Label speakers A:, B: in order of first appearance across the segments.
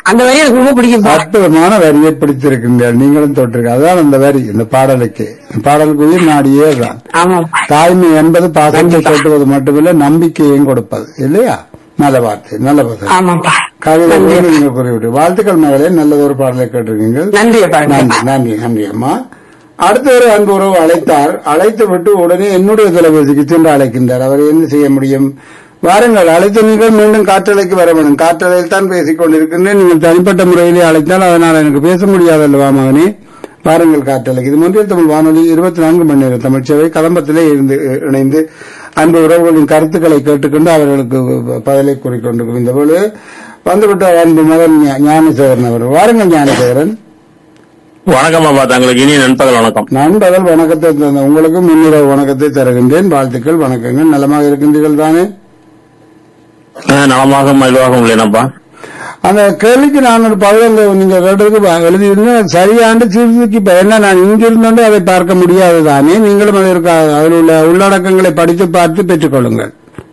A: அந்த வரி எனக்கு ரொம்ப பிடிக்கும்பா
B: அற்புதமான வரியை பிடித்திருக்கின்றீர்கள் நீங்களும் தொட்டிருக்க அதான் அந்த வரி இந்த பாடலுக்கு இந்த பாடலுக்கு உயிர் நாடியே தான்
A: ஆமாப்பா
B: தாய்மை என்பது பாசத்தை கொட்டுவது மட்டுமில்லை நம்பிக்கையையும் கொடுப்பது இல்லையா நல்ல வார்த்தை நல்ல பதில்
A: ஆமாப்பா
B: கவிதை வேறு நீங்கள் குறிப்பிட்டு வாழ்த்துக்கள் மகளே நல்லது ஒரு பாடலை கேட்டிருக்கீங்க
A: நன்றி அப்பா
B: நன்றி நன்றி நன்றி அம்மா அடுத்த ஒரு அன்பு உறவு அழைத்தார் அழைத்து விட்டு உடனே என்னுடைய தொலைபேசிக்கு சென்று அழைக்கின்றார் அவர் என்ன செய்ய முடியும் வாருங்கள் அழைத்து நீங்கள் மீண்டும் காற்றலைக்கு வர வேண்டும் காற்றலையில் தான் பேசிக் கொண்டிருக்கின்றேன் நீங்கள் தனிப்பட்ட முறையிலே அழைத்தால் அதனால் எனக்கு பேச முடியாது அல்லவா மகனே வாருங்கள் காற்றலைக்கு இது முன்றில் தமிழ் வானொலி இருபத்தி நான்கு மணி நேரம் தமிழ்ச்சேவை கதம்பத்திலே இருந்து இணைந்து அன்பு உறவுகளின் கருத்துக்களை கேட்டுக்கொண்டு அவர்களுக்கு பதிலை கூறிக்கொண்டிருக்கும் இந்த போது வந்துவிட்ட அன்பு மகன் ஞா- ஞானசேகரன் அவர் வாருங்கள் ஞானசேகரன்
C: வணக்கம் அப்பா தங்களுக்கு இனிய நண்பகல் வணக்கம்
B: நண்பர்கள் வணக்கத்தை தந்த உங்களுக்கு முன்னிரவு வணக்கத்தை தருகின்றேன் வாழ்த்துக்கள் வணக்கங்கள் நலமாக இருக்கின்றீர்கள் தானே
C: அஹ், நலமாக மகிழ்வாக உள்ளேனப்பா
B: அந்த கேள்விக்கு நான் ஒரு பதில் நீங்க கேட்டதுக்கு எழுதியிருந்தேன் சரியாண்டு சீர்தூக்கி இப்ப என்ன நான் இங்கிருந்தோண்டு அதை பார்க்க முடியாது தானே நீங்களும் அதற்கு அதில் உள்ள உள்ளடக்கங்களை படித்து பார்த்து பெற்றுக்கொள்ளுங்கள்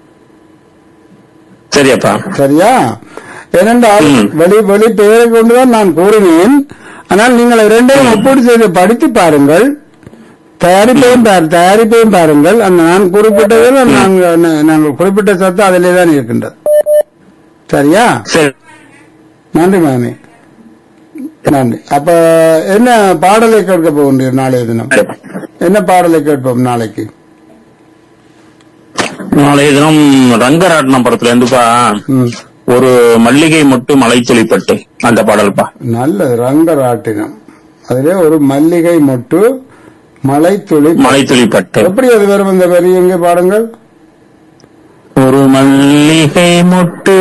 C: சரியப்பா
B: சரியா ஏனென்றால்
C: ம்.
B: வெளி வெளி பெயரை கொண்டுதான் நான் கூறினேன் ஆனால் நீங்கள் இரண்டையும் ஒப்பீடு செய்து படித்து பாருங்கள் தயாரிப்பையும் பார்- தயாரிப்பையும் பாருங்கள் அந்த நான் குறிப்பிட்டதில் நாங்கள் நாங்கள் குறிப்பிட்ட சத்து அதிலே தான் இருக்கின்றது சரியா
C: சரி
B: நன்றி மகனே நன்றி அப்ப என்ன பாடலை கேட்க போகின்றீர் நாளைய தினம்
C: சரிப்பா.
B: என்ன பாடலை கேட்போம் நாளைக்கு
C: நாளைய தினம் ரங்கராட்னம் படத்துல இருந்துப்பா
B: ம்.
C: ஒரு மல்லிகை மட்டும் மலை துளிப்பட்டு அந்த பாடல்பா
B: நல்லது ரங்கராட்டினம் அதிலே ஒரு மல்லிகை மொட்டு மலைத்துளி
C: மலை துளிப்பட்டு
B: எப்படி அது வரும் இந்த வரி எங்கே பாடுங்கள்
C: ஒரு மல்லிகை மொட்டு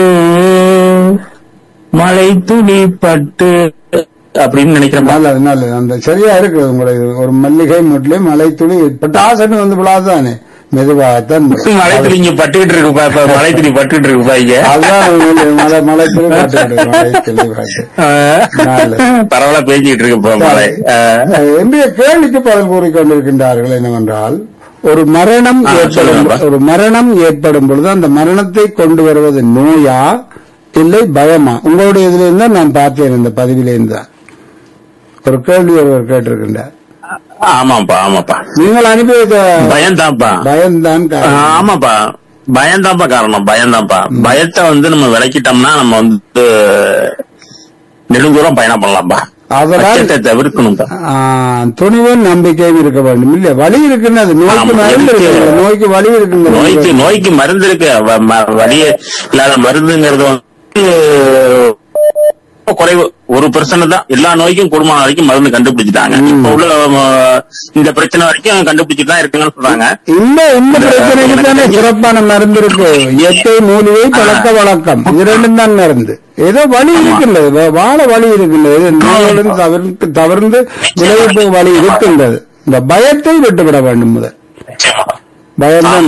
C: மலை துளிப்பட்டு அப்படின்னு நினைக்கிறேன்
B: நல்லது நல்லது அந்த சரியா இருக்குது உங்களுடைய ஒரு மல்லிகை மொட்டிலே மலைத்துளி பட்டாசன்னு வந்து விழாதானே மெதுவாகத்தான் வரும்.
C: மலை துளி இங்க பட்டுக்கிட்டு இருக்குப்பா இப்ப மலை துளி பட்டுக்கிட்டு இருக்குப்பா இங்க
B: அதுதான் உங்களுடைய மலை மலைத்துளி பாட்டு மலைத்துளி பாட்டு நல்லது.
C: பரவாயில்ல பேசிக்கிட்டு இருக்குப்பா மலை அஹ்,
B: என்னுடைய கேள்விக்கு பதில் கூறிக்கொண்டிருக்கின்றார்கள் என்னவென்றால் ஒரு மரணம்
C: ஆ,
B: ஏற்படும்
C: சொல்லுங்கப்பா.
B: ஒரு மரணம் ஏற்படும் பொழுது அந்த மரணத்தை கொண்டு வருவது நோயா இல்லை பயமா உங்களுடைய இதுல இருந்தா நான் பார்த்தேன் இந்த பதிவில இருந்தா ஒரு கேள்வி ஒருவர் கேட்டிருக்கின்றார்
C: ஆமாப்பா ஆமாப்பா
B: நீங்கள் அனுப்பி வைத்த
C: பயம்தான்ப்பா
B: பயம்தான் காரணம்.
C: ஆமாப்பா பயம்தான்ப்பா காரணம் பயம்தான்ப்பா பயத்தை வந்து நம்ம விளக்கிட்டோம்னா நம்ம வந்து நெடுந்தூரம் பயணம் பண்ணலாம்ப்பா
B: அதனால்
C: அச்சத்தை தவிர்க்கணும்ப்பா
B: ஆ, துணிவும் நம்பிக்கையும் இருக்க வேண்டும் இல்ல வலி இருக்கின்றது நோய்க்கு
C: ஆமா,
B: மருந்து
C: இருக்கு.
B: இருக்கு நோய்க்கு வலி இருக்கின்றது
C: நோய்க்கு நோய்க்கு மருந்து இருக்கு வ- ம- வலியே இல்லாத மருந்துங்கிறது வந்து குறைவு ஒரு பிரச்சனை தான் எல்லா நோய்க்கும் கூடுமான வரைக்கும் மருந்து கண்டுபிடிச்சிட்டாங்க இப்ப உள்ள அஹ், இந்த பிரச்சனை வரைக்கும் கண்டுபிடிச்சிட்டு தான் இருக்குங்கன்னு சொல்றாங்க
B: இந்த இந்த பிரச்சனைக்கு தானே சிறப்பான மருந்து இருக்கு இயற்கை மூலிகை பழக்க வழக்கம் இது ரெண்டும் தான் மருந்து ஏதோ வழி இருக்கின்றது வா- வாழ வழி இருக்கின்றது நோயுடன் தவிர்த்து தவிர்த்து விளைவிப்பு வழி இருக்கின்றது இந்த பயத்தை விட்டுவிட வேண்டும் முதல் பயம்தான்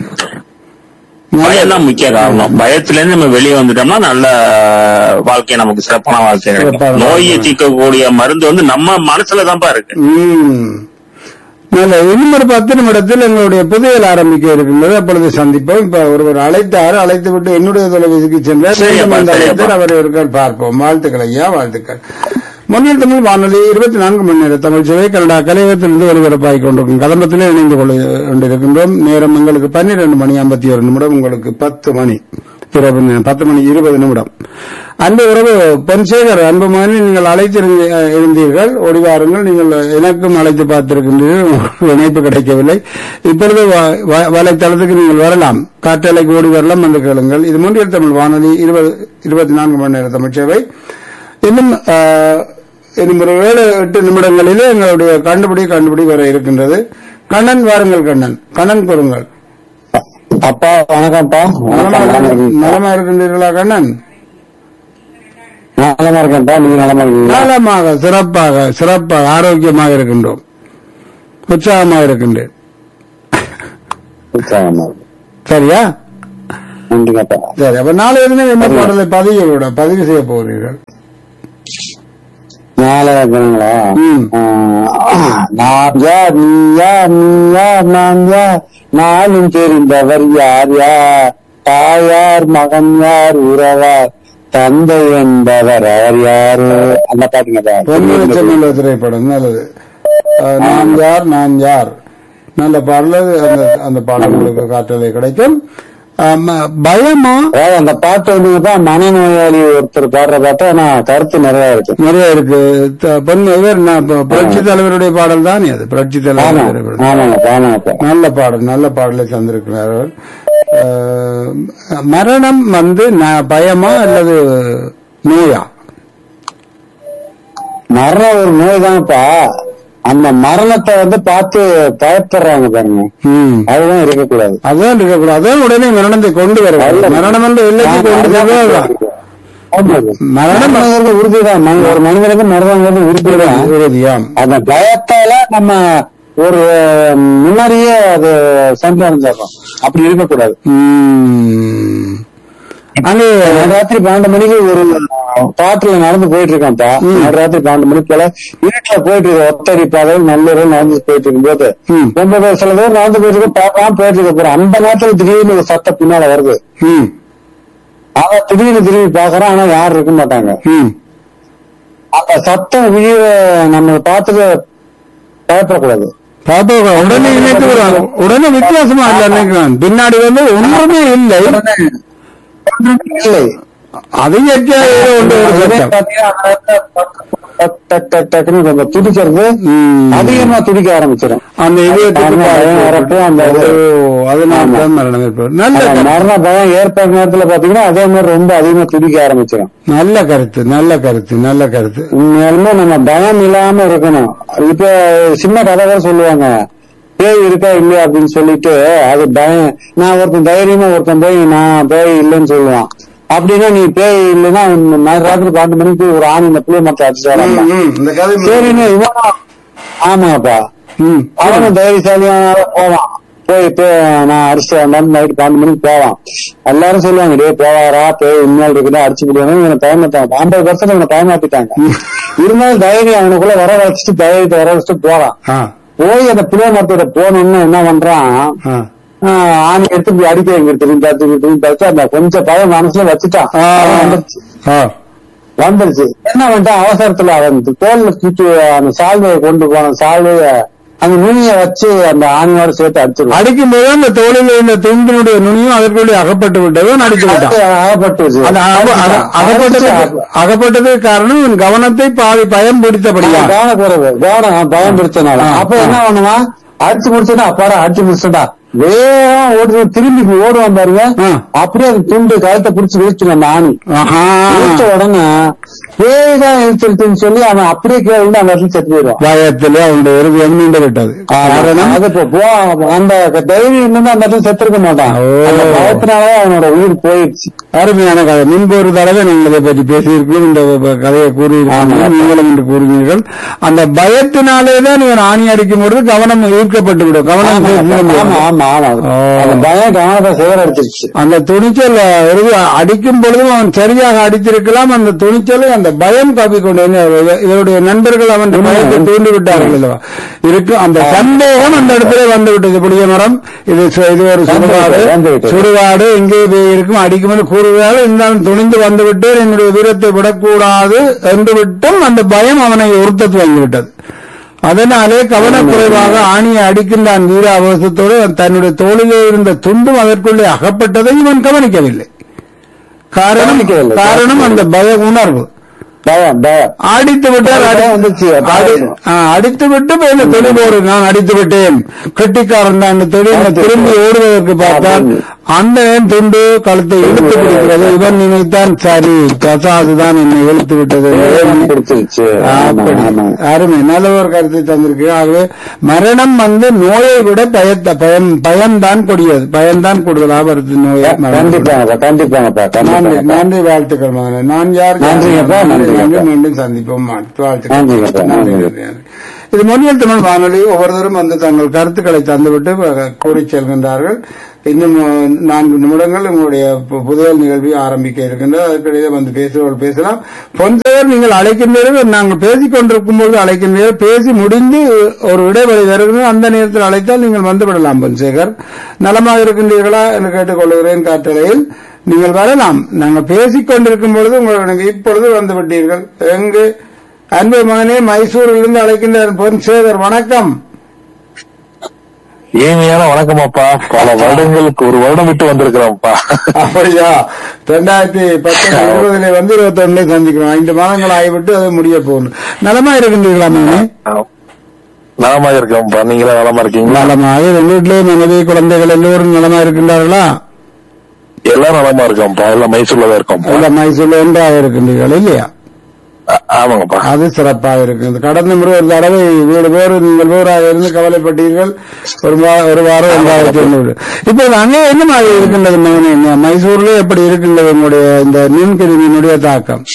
C: பயம் தான் முக்கிய காரணம் பயத்துல இருந்து நம்ம வெளியே வந்துட்டோம்னா நல்ல வாழ்க்கை நமக்கு சிறப்பான வாழ்க்கை
B: சிறப்பான
C: கிடைக்கும். நோயை தீர்க்கக்கூடிய மருந்து வந்து நம்ம மனசுல தான்ப்பா இருக்கு
B: ம். நல்ல இன்னும் ஒரு பத்து நிமிடத்தில் எங்களுடைய புதையல் ஆரம்பிக்க இருக்கின்றது அப்பொழுது சந்திப்போம் இப்ப ஒருவர் அழைத்தார் அழைத்து விட்டு என்னுடைய தொலைபேசிக்கு சென்றார்
C: சரி
B: மீண்டும்
C: அப்பா,
B: வந்து
C: சரி
B: அழைத்தார்
C: அப்பா.
B: அவர் இருக்கார் பார்ப்போம் வாழ்த்துக்கள் ஐயா வாழ்த்துக்கள் முன்னில் தமிழ் வானொலி இருபத்தி நான்கு மணி நேர தமிழ் சேவை கனடா கலையகத்திலிருந்து ஒலிபரப்பாகிக் கொண்டிருக்கும் கதம்பத்திலே இணைந்து கொள்ள- கொண்டிருக்கின்றோம் நேரம் உங்களுக்கு பன்னிரண்டு மணி ஐம்பத்தி ஒரு நிமிடம் உங்களுக்கு பத்து மணி இரவு நே- பத்து மணி இருபது நிமிடம் அன்பு உறவு பொன்சேகர் அன்பு மகனை நீங்கள் அழைத்திருந்த இருந்தீர்கள் ஓடி வாருங்கள் நீங்கள் எனக்கும் அழைத்து பார்த்திருக்கின்றீர்கள் உங்களுக்கு இணைப்பு கிடைக்கவில்லை இப்பொழுது வ- வ- வலைத்தளத்துக்கு நீங்கள் வரலாம் காற்றலைக்கு ஓடி வரலாம் என்று கேளுங்கள் இது மூன்றில் தமிழ் வானொலி இருபது இருபத்தி நான்கு மணி நேர தமிழ் சேவை இன்னும் ஆ, இன்னும் ஒரு ஏழு எட்டு நிமிடங்களிலே எங்களுடைய கண்டுபிடி கண்டுபிடி வர இருக்கின்றது கண்ணன் வாருங்கள் கண்ணன் கண்ணன் கூறுங்கள்
D: அப்பா வணக்கம்ப்பா
B: நலமா இருக்கின்ற- நலமா இருக்கின்றீர்களா கண்ணன்
D: நான் நலமா இருக்கேன்ப்பா நீங்க நலமா இருக்கீங்களா
B: நலமாக சிறப்பாக சிறப்பாக ஆரோக்கியமாக இருக்கின்றோம் உற்சாகமாக இருக்கின்றேன்
D: உற்சாகமா இருக்கு.
B: சரியா
D: நன்றிங்கப்பா
B: சரி அப்ப நாளைய தினம் என்ன பாடலை பதிவு விட பதிவு செய்ய போகிறீர்கள்
D: நாளை இருக்கணுங்களா
B: ம்.
D: நான் யார் நீ யார் நீ யார் நான் யார் நானும் தெரிந்தவர் யார் யார் தாயார் மகன் யார் உறவார் தந்தை என்பவர் அவர் யாரு அந்த பாட்டுங்க
B: பொன்முறை சென்னையில திரைப்படம் நல்லது அஹ், நான் யார் நான் யார் நல்ல பாடல் அந்த அந்த பாடல் உங்களுக்கு காற்றலை கிடைக்கும் ஆமா, பயமா
D: அதாவது அந்த பாட்டு வந்துதான் மனநோயாளி ஒருத்தர் பாடுற பாட்டு ஆனா கருத்து நிறைய இருக்கு
B: நிறைய இருக்கு த- பொன் இவர் நான் பு- புரட்சி தலைவருடைய பாடல் தான் அது புரட்சி
D: ஆமா
B: தலைவர் திரைப்படம்.
D: ஆமாங்க ஆமாங்க
B: நல்ல பாடல் நல்ல பாடலை தந்திருக்கிறார் அவர். அஹ், மரணம் வந்து ந- பயமா அல்லது நோயா
D: மரணம் ஒரு நோய் தான்ப்பா அந்த மரணத்தை வந்து பார்த்து பயப்படுறாங்க பாருங்க
B: ம்
D: அதுதான் இருக்கக்கூடாது
B: அதான் இருக்கக்கூடாது அதான் உடனே மரணத்தை கொண்டு வர மரணம் என்ற எல்லைக்கு கொண்டு வருவதுதான் மரணம்
D: மரணம் உறுதிதான் மனி- ஒரு மனிதனுக்கு மரணங்கிறது உறுதிதான்
B: உறுதியாம்
D: அந்த பயத்தால நம்ம ஒரு முன்னாடியே அது சென்று அடைஞ்சிடறோம் அப்படி இருக்கக்கூடாது
B: ம். அங்கே
D: நான் ராத்திரி பன்னெண்டு மணிக்கு ஒரு பாட்டுல நடந்து போயிட்டு இருக்கேன்ப்பா நான் ராத்திரி பன்னெண்டு மணிக்கு போல இருட்டுல போயிட்டு இருக்கு ஒத்தடி பாதையில் நல்லூர் நடந்து போயிட்டு இருக்கும்போது
B: ம்.
D: ரொம்ப பேர் சில பேர் நடந்து போயிட்டு இருக்கு பார்க்காம போயிட்டு இருக்க போறோம் அந்த நேரத்துல திடீர்னு ஒரு சத்தம் பின்னால வருது
B: ம்,
D: அவன் திடீர்னு திரும்பி பாக்குறான் ஆனா யாரும் இருக்க மாட்டாங்க
B: ம்.
D: அந்த சத்தம் விழிய நம்ம பார்த்துட்டு பயப்படக்கூடாது
B: பாப்பா உடனே நினைக்கிறான் உடனே வித்தியாசமா இல்ல நினைக்கிறான் பின்னாடி வந்து ஒன்றுமே இல்லை
D: இல்லை
B: அது இயற்கையா ஏதோ ஒன்று ஒரு
D: உடனே
B: சத்தம்.
D: பாத்தீங்கன்னா அந்த இடத்துல டக் டக் டக் டக்குன்னு கொஞ்சம் துடிக்கிறது
B: ம்.
D: அதிகமா துடிக்க ஆரம்பிச்சிடும்
B: அந்த இதயத்துக்கு
D: அந்த பயம் வரப்போ அந்த இது-
B: ஓ, அதனால தான் மரணம் ஏற்படும் நல்ல
D: அந்த
B: கருத்து.
D: மரண பயம் ஏற்படுற நேரத்துல பாத்தீங்கன்னா அதே மாதிரி ரொம்ப அதிகமா துடிக்க ஆரம்பிச்சிடும்
B: நல்ல கருத்து நல்ல கருத்து நல்ல கருத்து
D: உண்மையாலுமே நம்ம பயம் இல்லாம இருக்கணும் இப்ப சின்ன கதை கூட சொல்லுவாங்க பேய் இருக்கா இல்லையா அப்படின்னு சொல்லிட்டு அது பயம் நான் ஒருத்தன் தைரியமா ஒருத்தன் போய் நான் பேய் இல்லைன்னு சொல்லுவான் அப்படின்னா நீ பேய் இல்லைன்னா நான் ராத்திரி பன்னெண்டு மணிக்கு ஒரு ஆணி இந்த புளிய மரத்தை அடிச்சு
B: ம், ம். இந்த கதை
D: சரின்னு இவன் ஆமாப்பா
B: ம்.
D: அவனும் தைரியசாலியான போவான் போய் பே- நான் அடிச்சு வந்தாலும் நைட்டு பன்னெண்டு மணிக்கு போவான் எல்லாரும் சொல்லுவாங்க டே போவாரா பேய் உண்மையால் இருக்குதா அடிச்சு விடுவாங்க இவனை பயமாட்டாங்க ஐம்பது பர்சன்ட் இவனை பயமாத்திட்டாங்க இருந்தாலும் தைரியம் அவனுக்குள்ள வர வச்சுட்டு தைரியத்தை வர வச்சுட்டு போறான்
B: ஆ,
D: போய் அந்த புளிய மரத்தோட போனோம்னு என்ன பண்றான்
B: ஆ.
D: ஆஹ் ஆணி எடுத்து இப்படி அடிக்க வைங்க திரும்பி பார்த்து திரும்பி பார்த்து அந்த கொஞ்சம் பயம் மனசுல வச்சுட்டான்
B: ஆ,
D: அவன் வந்துருச்சு.
B: ஆ.
D: வந்துருச்சு என்ன பண்ணிட்டான் அவசரத்துல அவன் தோல்ல தூக்கி அந்த சால்வையை கொண்டு போன சால்வைய அந்த நுனிய வச்சு அந்த ஆணியோட சேர்த்து அடிச்சிருவான்
B: அடிக்கும் போது அந்த தோளில் இருந்த துண்டினுடைய நுனியும் அதற்குள்ளே அகப்பட்டு விட்டதும் அடித்து விட்டான்
D: அகப்பட்டுச்சு
B: அது அக- அக- அகப்பட்டது அகப்பட்டதுக்கு காரணம் இவன் கவனத்தை பாதி பயம் பிடித்தபடியா
D: கவனக்குறைவு கவனம் பயம் பிடிச்சனால
B: ஆ,
D: அப்ப
B: ஆ.
D: என்ன பண்ணுவான் அடிச்சு முடிச்சுட்டா அப்பாடா அடிச்சு முடிச்சுட்டா வேகம் ஓடு திரும்பி ஓடுவான் பாருங்க
B: ஆ.
D: அப்படியே அந்த துண்டு கழுத்தை பிடிச்சு வீழ்த்து அந்த ஆணி
B: ஆஹா.
D: வீழ்த்த உடனே வேகம் இழுத்துருச்சுன்னு சொல்லி அவன் அப்படியே கீழே விழுந்து அந்த இடத்துல செத்து போயிடுவான்
B: பயத்திலே அவனுடைய இருதயம் நீண்டு விட்டது காரணம்
D: அது இப்ப போ- அந்த தைரியம் இருந்தா அந்த இடத்துல செத்துருக்க மாட்டான்
B: ஓ.
D: அந்த பயத்தினாலே அவனோட உயிர் போயிடுச்சு
B: அருமையான கதை முன்பு ஒரு தடவை நீங்கள் இதை பற்றி பேசியிருக்கீங்க இந்த ப- கதையை கூறியிருக்கீங்க
D: ஆமா.
B: நீங்களும் என்று கூறினீர்கள் அந்த பயத்தினாலே தான் இவன் ஆணி அடிக்கும் பொழுது கவனம் ஈர்க்கப்பட்டு விடும் கவனம்
D: ஆமா
B: ஈர்க்கப்பட்டு
D: ஆமா
B: விடும்.
D: ஆமா ஆமா
B: ஓ.
D: அந்த பயம் கவனத்தை சேகரிச்சிருச்சு
B: அந்த துணிச்சல் இறுதி அடிக்கும் பொழுதும் அவன் சரியாக அடித்திருக்கலாம் அந்த துணிச்சலை அந்த பயம் காப்பிக்கொண்டு என்ன, இவ- இவருடைய நண்பர்கள் அவன் பயத்தை தூண்டி விட்டார்கள் அல்லவா இருக்கு அந்த சந்தேகம் அந்த இடத்துல வந்து விட்டது புளிய மரம் இது சு- இது ஒரு
D: வந்து
B: சுடுகாடு
D: விட்டது, வந்து விட்டது.
B: சுடுகாடு எங்கே போய் இருக்கும் அடிக்கும்போது கூறுவதால் இருந்தாலும் துணிந்து வந்து விட்டேன் என்னுடைய வீரத்தை விடக்கூடாது என்று விட்டும் அந்த பயம் அவனை உறுத்த துவங்கிவிட்டது அதனாலே கவனக்குறைவாக ஆணியை அடிக்கின்றான் வீர அவசத்தோடு தன்னுடைய தோளிலே இருந்த துண்டும் அதற்குள்ளே அகப்பட்டதை இவன் கவனிக்கவில்லை காரணம்
D: கவனிக்கவில்லை.
B: காரணம் அந்த பய உணர்வு
D: பயம் பயம்
B: அடித்து விட்டார்
D: பயம்
B: அடி-
D: வந்துச்சு,
B: அடி-
D: பயம்.
B: ஆ, அடித்து விட்டு போய் இந்த தெளிவோடு நான் அடித்து விட்டேன் கெட்டிக்காரன் தான் தெளிவு
D: அடித்து
B: திரும்பி
D: விட்டேன்.
B: ஓடுவதற்கு பார்த்தால்
D: ஆமாம்.
B: அந்த துண்டு கழுத்தை இழுத்து பிடிக்கிறது இவன் நினைத்தான் சரி பிரசாத் தான் என்னை இழுத்து விட்டது
D: வேகம் பிடிச்சிருச்சு ஆமா
B: அப்படி.
D: ஆமா
B: அருமை நல்ல ஒரு கருத்தை தந்திருக்கு ஆகவே மரணம் வந்து நோயை விட பயத்த பயம் பயம்தான் கொடியது பயம்தான் கூடுதலாக வருது நோயை மரணம்.
D: கண்டிப்பாங்கப்பா கண்டிப்பாங்கப்பா
B: நன்றி
D: கண்டிப்பாங்கப்பா
B: நன்றி வாழ்த்துக்கள் மகனே நான் யார்
D: நன்றிங்கப்பா,
B: நன்றி
D: நன்றிங்கப்பா.
B: மீண்டும் சந்திப்போம் வாழ்த்துக்கள்
D: நன்றிங்கப்பா,
B: நன்றி,
D: நன்றி.
B: நன்றி, நன்றி. இது மொழியல் தமிழ் வானொலி ஒவ்வொருவரும் வந்து தங்கள் கருத்துக்களை தந்துவிட்டு அஹ், கூறிச் செல்கின்றார்கள் இன்னும் அஹ், நான்கு நிமிடங்கள் உங்களுடைய பு- புதையல் நிகழ்வி ஆரம்பிக்க இருக்கின்றது அதற்கிடையே வந்து பேசுபவர்கள் பேசலாம் பொன்சேகர் நீங்கள் அழைக்கின்றீர்கள் நாங்கள் பேசிக் கொண்டிருக்கும் போது அழைக்கின்றீர்கள் பேசி முடிந்து ஒரு இடைவெளி வருகிறது அந்த நேரத்தில் அழைத்தால் நீங்கள் வந்து விடலாம் பொன்சேகர் நலமாக இருக்கின்றீர்களா என்று கேட்டுக்கொள்கிறேன் காற்றலையில் நீங்கள் வரலாம் நாங்கள் பேசிக் கொண்டிருக்கும் பொழுது உங்களுக்கு இப்பொழுது வந்து விட்டீர்கள் எங்கு அன்பு மகனே மைசூரில் இருந்து அழைக்கின்ற பொன் சேகர் வணக்கம்
A: ஏமையான வணக்கமாப்பா பல வருடங்களுக்கு ஒரு வருடம் விட்டு வந்திருக்கிறோம்ப்பா
B: அப்படியா ரெண்டாயிரத்தி பத்தொன்பது இருபதுல வந்து இருபத்தி ஒண்ணுல சந்திக்கிறோம் ஐந்து மாதங்கள் ஆகிவிட்டு அது முடிய போகணும் நலமா இருக்கின்றீர்களா மகனே
A: நலமா இருக்கோம்ப்பா நீங்களே நலமா இருக்கீங்களா
B: நலமாக உங்க வீட்டிலே மனைவி குழந்தைகள் எல்லோரும் நலமா இருக்கின்றார்களா
A: எல்லாம் நலமா இருக்கோம்ப்பா எல்லாம் மைசூர்ல தான் இருக்கோம்ப்பா
B: இல்ல மைசூர்ல ஒன்றாக இருக்கின்றீர்கள் இல்லையா
A: ஆ- ஆமாங்கப்பா
B: அது சிறப்பாக இருக்குது கடந்த முறை ஒரு தடவை வீடு பேர் நீங்கள் ஊராக இருந்து கவலைப்பட்டீர்கள் ஒரு வா- ஒரு வாரம் ஒன்றாயிரத்தி எண்ணூறு இப்ப அங்கே என்ன மாதிரி இருக்கின்றது மகனே மைசூர்ல எப்படி இருக்கின்றது உங்களுடைய இந்த நுண்கிருமியினுடைய தாக்கம்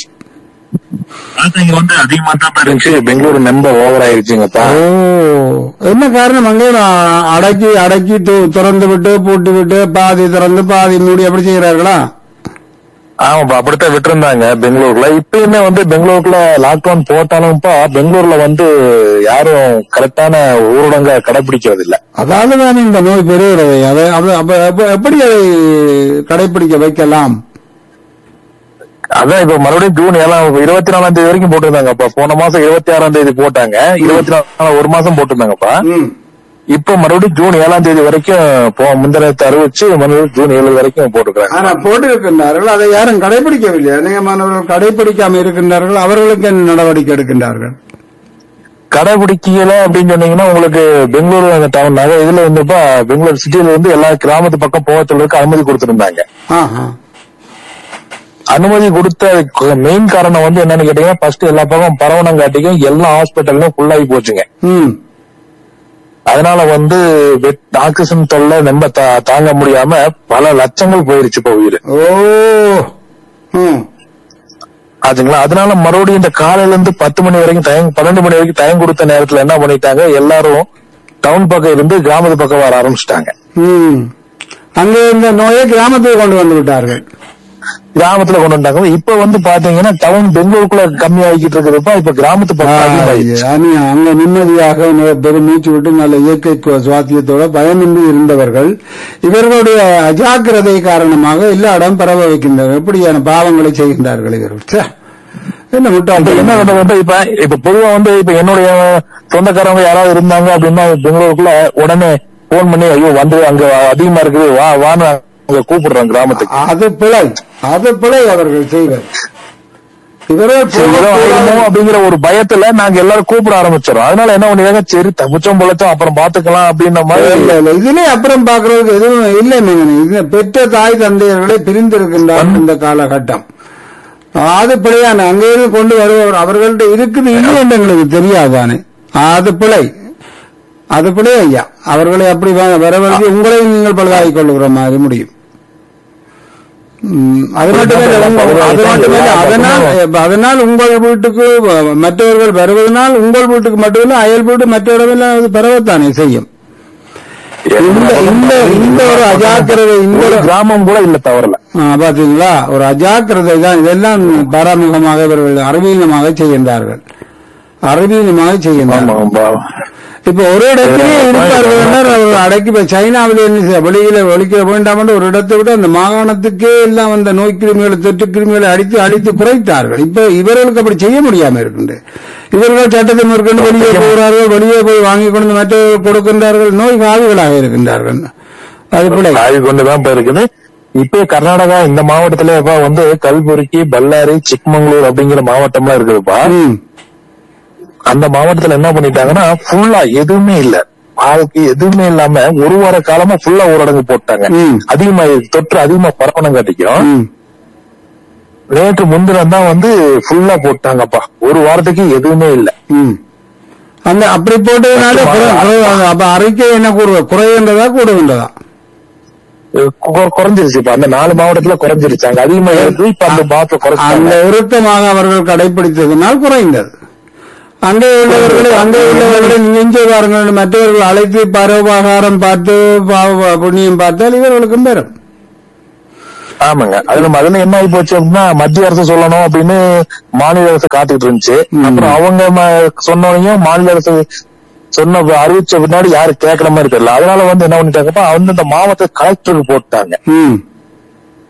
A: இங்க வந்து அதிகமா தான் இருந்துச்சு பெங்களூரு நம்பர் ஓவர் ஆயிருச்சுங்கப்பா
B: ஓ என்ன காரணம் அங்கே நான் அடக்கி அடக்கி து- திறந்து விட்டு பூட்டி விட்டு பாதி திறந்து பாதி மூடி அப்படி செய்கிறார்களா
A: ஆமாப்பா அப்படித்தான் விட்டுருந்தாங்க பெங்களூர்ல இப்பயுமே வந்து பெங்களூர்ல லாக்டவுன் போட்டாலும்ப்பா பெங்களூர்ல வந்து யாரும் கரெக்டான ஊரடங்க கடைபிடிக்கிறது இல்ல
B: அதாவது தான் இந்த நோய் பெறுகிறது அதை அது- அப்ப- அப்ப எப்படி அதை கடைபிடிக்க வைக்கலாம்
A: அதான் இப்ப மறுபடியும் ஜூன் ஏழாம் இருபத்தி நாலாம் தேதி வரைக்கும் போட்டிருந்தாங்கப்பா போன மாசம் இருபத்தி ஆறாம் தேதி போட்டாங்க இருபத்தி நாலு ஒரு மாசம் போட்டிருந்தாங்கப்பா
B: ம்.
A: இப்ப மறுபடியும் ஜூன் ஏழாம் தேதி வரைக்கும் போ- முந்தினத்தை அறிவிச்சு மறுபடியும் ஜூன் ஏழு வரைக்கும் போட்டுருக்காங்க
B: ஆனா போட்டிருக்கின்றார்கள் அதை யாரும் கடைபிடிக்கவில்லை அநேகமானவர்கள் கடைபிடிக்காம இருக்கின்றார்கள் அவர்களுக்கு என்ன நடவடிக்கை எடுக்கின்றார்கள்
A: கடைபிடிக்கல அப்படின்னு சொன்னீங்கன்னா உங்களுக்கு பெங்களூரு அந்த டவுன் நகர் இதுல வந்துப்பா பெங்களூர் சிட்டில இருந்து எல்லா கிராமத்து பக்கம் போகத்துக்கு அனுமதி கொடுத்திருந்தாங்க
B: ஆஹா.
A: அனுமதி கொடுத்த மெயின் காரணம் வந்து என்னன்னு கேட்டீங்கன்னா ஃபர்ஸ்ட் எல்லா பக்கம் பரவணங்காட்டிக்கும் எல்லா ஹாஸ்பிட்டலும் ஃபுல்லாகி போச்சுங்க
B: ம்.
A: அதனால வந்து வெட்- ஆக்சிஜன் தொல்லை ரொம்ப தா- தாங்க முடியாம பல லட்சங்கள் போயிருச்சு இப்ப உயிர்
B: ஓ ம்.
A: ஆச்சுங்களா அதனால மறுபடியும் இந்த காலையில இருந்து பத்து மணி வரைக்கும் டைம் பன்னெண்டு மணி வரைக்கும் டைம் கொடுத்த நேரத்துல என்ன பண்ணிட்டாங்க எல்லாரும் டவுன் பக்கம் இருந்து கிராமத்து பக்கம் வர ஆரம்பிச்சிட்டாங்க
B: ம். அங்கே இந்த நோயை கிராமத்துக்கு கொண்டு வந்து விட்டார்கள்
A: கிராமத்துல கொண்டு வந்தாங்க இப்ப வந்து பாத்தீங்கன்னா டவுன் பெங்களூருக்குள்ள கம்மி ஆகிக்கிட்டு இருக்குதுப்பா இப்ப கிராமத்து பக்கம் அதிகமாயிடுச்சு.
B: அனி அங்க நிம்மதியாக ந- பெரும் மூச்சு விட்டு நல்ல இயற்கை கு- சுவாத்தியத்தோட பயமின்றி இருந்தவர்கள் இவர்களுடைய அஜாக்கிரதை காரணமாக எல்லா இடம் பரவ வைக்கின்றனர் எப்படியான பாவங்களை செய்கின்றார்கள் இவர்கள் ச்சே. என்ன
A: இப்ப
B: முட்டாள்
A: என்ன பண்றது இப்ப இப்ப பொதுவா வந்து இப்ப என்னுடைய சொந்தக்காரங்க யாராவது இருந்தாங்க அப்படின்னா பெங்களூருக்குள்ள உடனே போன் பண்ணி ஐயோ வந்து அங்க அதிகமா இருக்குது வா வான்னு அங்க கூப்பிடுறோம் கிராமத்துக்கு
B: அது பிழை அது பிழை அவர்கள் செய்வது இவர்கள்
A: சரி, ஏதோ ஆயிடுமோ
B: போகக்கூடாது.
A: அப்படிங்கிற ஒரு பயத்துல நாங்க எல்லாரும் கூப்பிட ஆரம்பிச்சிடறோம் அதனால என்ன பண்ணிடுறாங்க சரி தப்பிச்சோம் பொழைச்சோம் அப்புறம் பாத்துக்கலாம் அப்படின்ற
B: இல்ல,
A: மாதிரி
B: இல்ல. இதுல அப்புறம் பாக்குறதுக்கு எதுவும் இல்லை மகனே. இது பெற்ற தாய் தந்தையர்களை பிரிந்திருக்கின்றார் இந்த காலகட்டம் அது பிழையான அங்கிருந்து கொண்டு வருபவர் அவர்கள்ட்ட இருக்குது இல்லை என்று எங்களுக்கு தெரியாதானே அது பிழை அது பிழை ஐயா அவர்களை அப்படி வ- வரவழைத்து உங்களையும் நீங்கள் பழுதாகிக் கொள்ளுகிற மாதிரி முடியும் ம், அது மட்டுமல்ல உங்க- அது மட்டுமல்ல அதனால் அதனால் உங்கள் வீட்டுக்கு வ- மற்றவர்கள் வருவதனால் உங்கள் வீட்டுக்கு மட்டுமில்ல அயல் வீட்டு மற்ற இடமெல்லாம் அது பரவத்தானே செய்யும் இந்த இந்த இந்த ஒரு அஜாக்கிரதை இந்த
A: ஒரு
B: ஒரு-
A: கிராமம் கூட இல்ல தவறல
B: ஆ, பாத்தீங்களா ஒரு அஜாக்கிரதை தான் இதெல்லாம் பராமுகமாக இவர்கள் அறிவீனமாக செய்கின்றார்கள் அறிவீனமாக செய்கின்றார்கள்
A: ஆமாம்பா
B: இப்ப ஒரு இடத்திலே இருப்பார்கள் என்றால் அவர்கள் அடக்கி இப்ப சைனாவில் என்ன செய்ய- வெளியில ஒழிக்க வேண்டாம் என்று ஒரு இடத்தை விட்டு அந்த மாகாணத்துக்கே எல்லாம் அந்த நோய் கிருமிகளை தொற்று கிருமிகளை அடித்து அடித்து குறைத்தார்கள் இப்ப இவர்களுக்கு அப்படி செய்ய முடியாம இருக்கின்றது இவர்கள் சட்டத்தை மேற்கொண்டு வெளியே போகிறார்கள் வெளியே போய் வாங்கி கொண்டு மற்றவர்கள் கொடுக்கின்றார்கள் நோய் காவிகளாக இருக்கின்றார்கள் அது பிள்ளை
A: ஆய்வு கொண்டுதான் இப்ப இருக்குது இப்ப கர்நாடகா இந்த மாவட்டத்துல இப்ப வந்து கல்புர்கி பல்லாரி சிக்மங்களூர் அப்படிங்கிற மாவட்டம்லாம் இருக்குதுப்பா
B: ம்.
A: அந்த மாவட்டத்துல என்ன பண்ணிட்டாங்கன்னா ஃபுல்லா எதுவுமே இல்ல ஆளுக்கு எதுவுமே இல்லாம ஒரு வார காலமா ஃபுல்லா ஊரடங்கு போட்டாங்க
B: ம்.
A: அதிகமா தொற்று அதிகமா பரவணும் காட்டிக்கும்
B: ம்.
A: நேற்று முன்தினம் தான் வந்து ஃபுல்லா போட்டாங்கப்பா ஒரு வாரத்துக்கு எதுவுமே இல்ல
B: ம். அந்த அப்படி போட்டதுனால குறை- குறை- அப்ப அறிக்கை என்ன கூறுவ குறைகின்றதா கூடுகின்றதா
A: கு- குறைஞ்சிருச்சு இப்ப அந்த நாலு மாவட்டத்துல குறைஞ்சிருச்சு அங்க அதிகமா இருக்கு இப்ப அந்த மாவட்டத்துல
B: அந்த
A: குறைச்சாங்க
B: இறுக்கமாக அவர்கள் கடைபிடித்ததினால் குறைந்தது அங்கே உள்ளவர்களை அங்கே உள்ளவர்களை நெஞ்சு வாருங்கள் மற்றவர்கள் அழைத்து பரோபகாரம் பார்த்து பாவ புண்ணியம் பார்த்தால் இவர்களுக்கும் பெறும்
A: ஆமாங்க அதுல அதுல என்ன ஆகி போச்சு அப்படின்னா மத்திய அரசு சொல்லணும் அப்படின்னு மாநில அரசு காத்துக்கிட்டு இருந்துச்சு அப்புறம் அவங்க ம- சொன்னவனையும் மாநில அரசு சொன்ன அறிவிச்ச பின்னாடி யாரும் கேட்கற மாதிரி தெரியல அதனால வந்து என்ன பண்ணிட்டாங்கப்பா வந்து இந்த மாவட்ட கலெக்டருக்கு போட்டாங்க
B: ம்.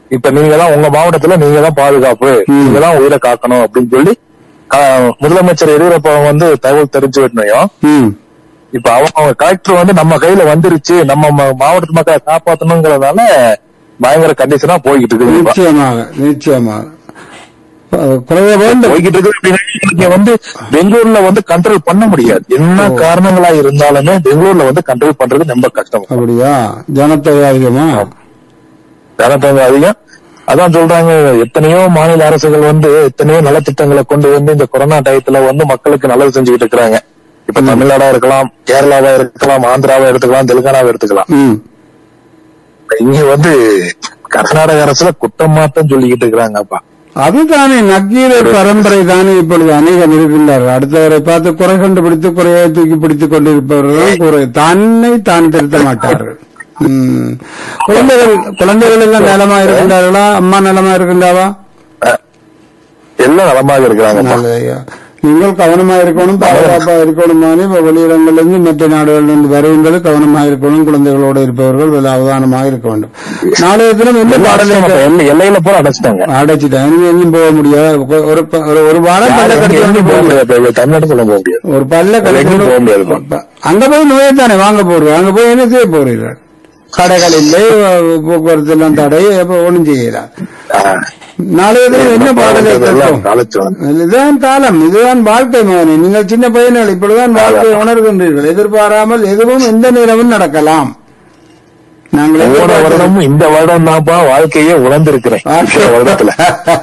A: இப்ப நீங்க தான் உங்க மாவட்டத்துல நீங்க தான் பாதுகாப்பு நீங்க தான் உயிரை காக்கணும் அப்படின்னு சொல்லி ஆஹ், முதலமைச்சர் எடியூரப்பா வந்து தகவல் தெரிஞ்சு விடணையும்
B: ம்
A: இப்ப அவங்க கலெக்டர் வந்து நம்ம கையில வந்துருச்சு நம்ம ம- மாவட்ட மக்களை காப்பாத்தணுங்கிறதால பயங்கர கண்டிஷனா போய்கிட்டு இருக்குது இப்ப.
B: நிச்சயமாக நிச்சயமாக அது குறைய வேண்டும்
A: போய்கிட்டு இருக்குது அப்படின்னா இங்க வந்து பெங்களூர்ல வந்து கண்ட்ரோல் பண்ண முடியாது என்ன காரணங்களா இருந்தாலுமே பெங்களூர்ல வந்து கண்ட்ரோல் பண்றது ரொம்ப கஷ்டம்
B: அப்படியா ஜனத்தொகை அதிகமா
A: ஜனத்தொகை அதிகம் அதான் சொல்றாங்க எத்தனையோ மாநில அரசுகள் வந்து எத்தனையோ நலத்திட்டங்களை கொண்டு வந்து இந்த கொரோனா டயத்துல வந்து மக்களுக்கு நல்லது செஞ்சுக்கிட்டு இருக்கிறாங்க இப்ப தமிழ்நாடா இருக்கலாம் கேரளாவா இருக்கலாம் ஆந்திராவா எடுத்துக்கலாம் தெலுங்கானாவா எடுத்துக்கலாம்
B: ம்
A: இங்க வந்து கர்நாடக அரசுல குற்றமாட்டம் சொல்லிக்கிட்டு இருக்கிறாங்கப்பா
B: அதுதானே நக்கீரர் பரம்பரை தானே இப்பொழுது அநேகம் இருக்கின்றார்கள் அடுத்தவரை பார்த்து குறை கண்டுபிடித்து குறையை தூக்கி பிடித்துக் கொண்டிருப்பவர்கள் குறை தன்னை தான் திருத்த மாட்டார்கள் ம். குழந்தைகள் குழந்தைகள் எல்லாம் நலமா இருக்கின்றார்களா அம்மா நலமா இருக்கின்றாவா
A: எல்லாம் நலமாக இருக்கிறாங்கப்பா
B: நல்லது ஐயா. நீங்கள் கவனமா இருக்கணும் பாதுகாப்பா இருக்கணும் தானே இப்ப வெளியிடங்கள்ல இருந்து மற்ற நாடுகளில் இருந்து வருகின்றது கவனமா இருக்கணும் குழந்தைகளோடு இருப்பவர்கள் இதில் அவதானமாக இருக்க வேண்டும் நாளைய தினம் என்ன பாடலை
A: அடைச்சிட்டாங்க. எல்லை- எல்லையில பூரா அடைச்சிட்டாங்க
B: அடைச்சிட்டேன் இனி எங்கேயும் போக முடியாது ஒரு- ஒரு ப- ஒரு- ஒரு வாரம் பல்ல கடிச்சு
A: எங்கேயும்
B: கொண்டு
A: போக
B: போக
A: முடியாது. இப்ப தமிழ்நாட்டுக்குள்ள போக முடியாது
B: ஒரு பல்ல கடிச்சு
A: எங்கேயும் போக
B: கொண்டு-
A: முடியாதுப்பா.
B: அங்க போய் நோயை தானே வாங்க போறீங்க அங்க போய் என்ன செய்ய போறீர்கள் கடைகள் இல்லை போக்குவரத்து எல்லாம் தடை அப்ப ஒண்ணும் செய்யலாம்
A: ஆஹ்.
B: நாளைய தினம் என்ன பாடலை
A: இதெல்லாம்
B: கேட்போம்
A: காலச்சுவன்.
B: இதுதான் காலம் இதுதான் வாழ்க்கை மகனே நீங்கள் சின்ன பையன்கள் இப்படிதான் வாழ்க்கையை உணர்கின்றீர்கள் எதிர்பாராமல் எதுவும் எந்த நேரமும் நடக்கலாம் நாங்கள்
A: போன
B: எதிர்பார்க்கிறோம்.
A: வருடமும் இந்த வருடம் தான்ப்பா வாழ்க்கையே உணர்ந்திருக்கிறேன் இந்த வருடத்துல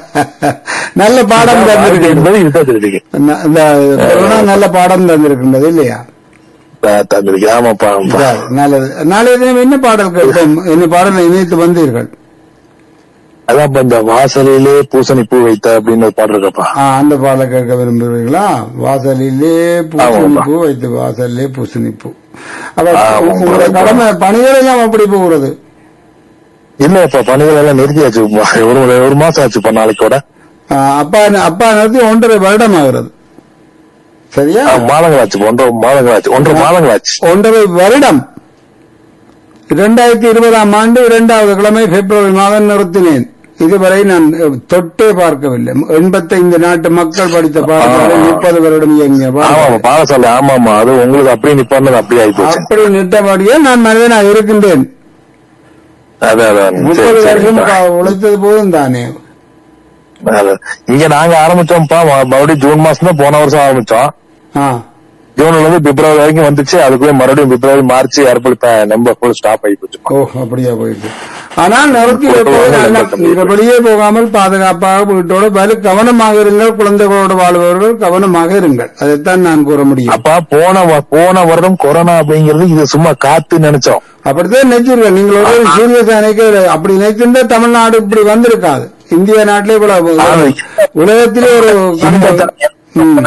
B: நல்ல பாடம்
A: வாழ்க்கை
B: தந்திருக்கிறது
A: என்பது இதுதான் தெரிஞ்சுக்க
B: ந- இந்த கொரோனா நல்ல பாடம் தந்திருக்கின்றது இல்லையா
A: தந்திருக்கு ஆமாப்பா ஆமாப்பா.
B: சரி, நல்லது நாளைய தினம் என்ன பாடல் கேட்போம் என்ன பாடலை இணைத்து வந்தீர்கள்
A: அதான் இப்ப இந்த வாசலிலே பூசணி பூ வைத்த அப்படின்னு ஒரு பாட்டு இருக்கப்பா
B: ஆ, அந்த பாடலை கேட்க விரும்புகிறீங்களா வாசலிலே பூசணி
A: ஆமாம்மா.
B: பூ வைத்து வாசலிலே பூசணி பூ அப்ப
A: ஆமாம்.
B: உங்களுடைய கடமை பணிகள் எல்லாம் அப்படி போகிறது
A: இல்ல இப்ப பணிகள் எல்லாம் நிறுத்தியாச்சு ஒரு ஒரு மாசம் ஆச்சுப்பா நாளைக்கோட
B: ஆ, அப்பா அப்பா நடத்தி ஒன்றரை வருடம் ஆகிறது சரியா
A: மாதங்கள் ஆச்சு ஒன்றரை மாதங்கள் ஆச்சு ஒன்றரை மாதங்கள் ஆச்சு
B: ஒன்றரை வருடம் இரண்டாயிரத்தி இருபதாம் ஆண்டு இரண்டாவது கிழமை பிப்ரவரி மாதம் நிறுத்தினேன் இதுவரை நான் அஹ், தொட்டே பார்க்கவில்லை எண்பத்தைந்து நாட்டு மக்கள் படித்த பாடசாலை முப்பது வருடம் இயங்கிய
A: ஆமா
B: பாடசாலை.
A: பாடசாலை ஆமா ஆமா அது உங்களுக்கு அப்படியே நிப்பான்னு அப்படியே ஆயிப்போச்சு
B: அப்படி நிட்டபடியே நான் மனிதனாக இருக்கின்றேன்
A: அதான் அதான்
B: முப்பது
A: சரி,
B: வருஷம்
A: சரிப்பா.
B: கா- உழைத்தது போதும் தானே
A: அதான். இங்க நாங்க ஆரம்பிச்சோம்ப்பா ம- மறுபடியும் ஜூன் மாசம் தான் போன வருஷம் ஆரம்பிச்சோம்
B: ஆ
A: ஜூன்ல இருந்து பிப்ரவரி வரைக்கும் வந்துச்சு அதுக்குள்ளே மறுபடியும் பிப்ரவரி மார்ச் ஏப்ரல் இப்ப நம்ம ஃபுல் ஸ்டாப் ஆகி போச்சு
B: ஓ அப்படியா போயிட்டு ஆனால் நிறுத்தி வைப்பது நல்ல. நீங்கள் வெளியே போகாமல் பாதுகாப்பாக வீட்டோட வலு கவனமாக இருங்கள் குழந்தைகளோடு வாழ்பவர்கள் கவனமாக இருங்கள் அதைத்தான் நான் கூற முடியும்
A: அப்பா போன வ- போன வருடம் கொரோனா அப்படிங்கிறது இது சும்மா காத்து நினைச்சோம்
B: அப்படித்தான் நினைச்சிருக்கேன் நீங்கள் ஒரு சீரியஸ் நினைக்க அப்படி நினைச்சிருந்தா தமிழ்நாடு இப்படி வந்திருக்காது இந்திய நாட்டிலே இவ்வளவு
A: ஆமா.
B: உலகத்திலே ஒரு
A: இந்த த-
B: ம்.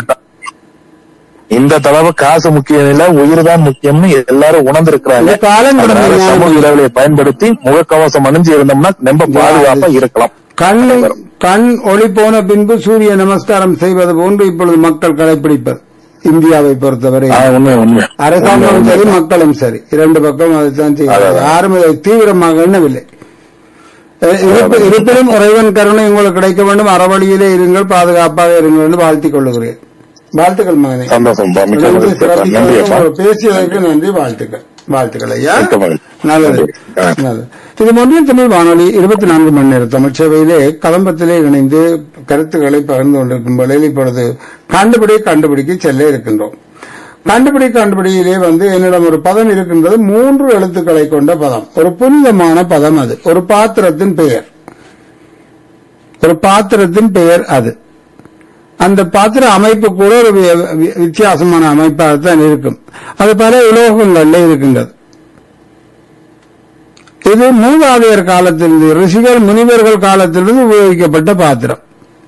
A: இந்த தடவை காசு முக்கியம் இல்ல உயிர் தான் முக்கியம்னு எல்லாரும் உணர்ந்திருக்கிறாங்க
B: இந்த காலம்
A: அதனால
B: கடந்த
A: சமூக இடைவெளியை பயன்படுத்தி முகக்கவசம் அணிஞ்சு இருந்தோம்னா ரொம்ப பாதுகாப்பா இருக்கலாம்
B: கண் கண் ஒளி போன பின்பு சூரிய நமஸ்காரம் செய்வது போன்று இப்பொழுது மக்கள் கடைபிடிப்பது இந்தியாவை பொறுத்தவரை
A: ஆ, உண்மை உண்மை
B: அரசாங்கமும் சரி மக்களும் சரி இரண்டு பக்கம் அதைத்தான் செய்கிறார்கள் யாரும் இதை தீவிரமாக எண்ணவில்லை அஹ் இருப்ப- இருப்பினும் இறைவன் கருணை உங்களுக்கு கிடைக்க வேண்டும் அறவழியிலே இருங்கள் பாதுகாப்பாக இருங்கள் என்று வாழ்த்திக் கொள்ளுகிறேன் வாழ்த்துக்கள் மகனே
A: சந்தோஷம் மிக்க
B: நன்றி
A: மகிழ்ச்சி அப்பா. நன்றி
B: சிறப்பித்ததற்கு
A: அப்பா
B: உங்கள் பேசியதற்கு நன்றி வாழ்த்துக்கள் வாழ்த்துக்கள் ஐயா
A: மிக்க மகிழ்ச்சி.
B: நல்லது
A: ஆ.
B: நல்லது இது ஒன்றிய தமிழ் வானொலி இருபத்தி நான்கு மணி நேர தமிழ் சேவையிலே கதம்பத்திலே இணைந்து கருத்துக்களை பகிர்ந்து கொண்டிருக்கும் வேளையில் இப்பொழுது கண்டுபிடி கண்டுபிடிக்கு செல்ல இருக்கின்றோம் கண்டுபிடி கண்டுபிடியிலே வந்து என்னிடம் ஒரு பதம் இருக்கின்றது மூன்று எழுத்துக்களை கொண்ட பதம் ஒரு புனிதமான பதம் அது ஒரு பாத்திரத்தின் பெயர் ஒரு பாத்திரத்தின் பெயர் அது அந்த பாத்திர அமைப்பு கூட ஒரு வி- வி- வித்தியாசமான அமைப்பாகத்தான் இருக்கும் அது பல உலோகங்கள்ல இருக்கின்றது இது மூதாதையர் காலத்திலிருந்து ரிஷிகள் முனிவர்கள் காலத்திலிருந்து உபயோகிக்கப்பட்ட பாத்திரம்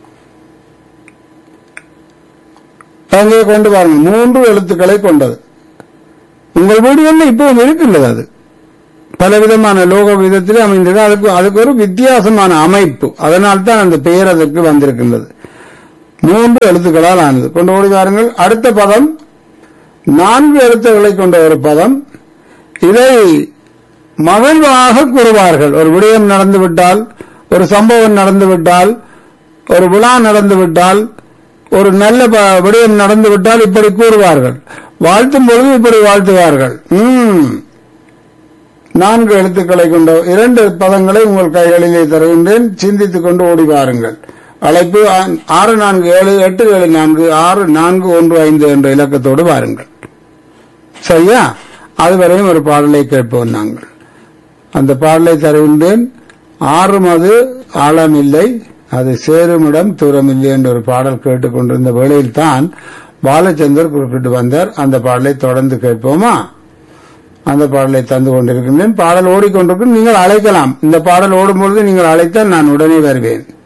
B: அங்கே கொண்டு பாருங்க மூன்று எழுத்துக்களை கொண்டது உங்கள் வீடுகளில் இப்பவும் இருக்கின்றது அது பலவிதமான லோக விதத்திலே அமைந்தது அதுக்கு அதுக்கு ஒரு வித்தியாசமான அமைப்பு அதனால் தான் அந்த பெயர் அதற்கு வந்திருக்கின்றது மூன்று எழுத்துக்களால் ஆனது கொண்டு ஓடி வாருங்கள் அடுத்த பதம் நான்கு எழுத்துக்களை கொண்ட ஒரு பதம் இதை மகிழ்வாக கூறுவார்கள் ஒரு விடயம் நடந்துவிட்டால் ஒரு சம்பவம் நடந்து விட்டால் ஒரு விழா நடந்து விட்டால் ஒரு நல்ல ப- விடயம் நடந்து விட்டால் இப்படி கூறுவார்கள் வாழ்த்தும் பொழுது இப்படி வாழ்த்துவார்கள் ம் நான்கு எழுத்துக்களை கொண்ட இரண்டு பதங்களை உங்கள் கைகளிலே தருகின்றேன் சிந்தித்துக் கொண்டு ஓடி வாருங்கள் அழைப்பு ஆ- ஆறு நான்கு ஏழு எட்டு ஏழு நான்கு ஆறு நான்கு ஒன்று ஐந்து என்ற இலக்கத்தோடு வாருங்கள் சரியா அதுவரையும் ஒரு பாடலை கேட்போம் நாங்கள் அந்த பாடலை தருகின்றேன் ஆறும் அது ஆழமில்லை அது சேருமிடம் தூரமில்லை என்ற ஒரு பாடல் கேட்டுக்கொண்டிருந்த வேளையில் தான் பாலச்சந்தர் குறிப்பிட்டு வந்தார் அந்த பாடலை தொடர்ந்து கேட்போமா அந்த பாடலை தந்து கொண்டிருக்கின்றேன் பாடல் ஓடிக்கொண்டிருக்கும் நீங்கள் அழைக்கலாம் இந்த பாடல் ஓடும்பொழுது நீங்கள் அழைத்தால் நான் உடனே வருவேன்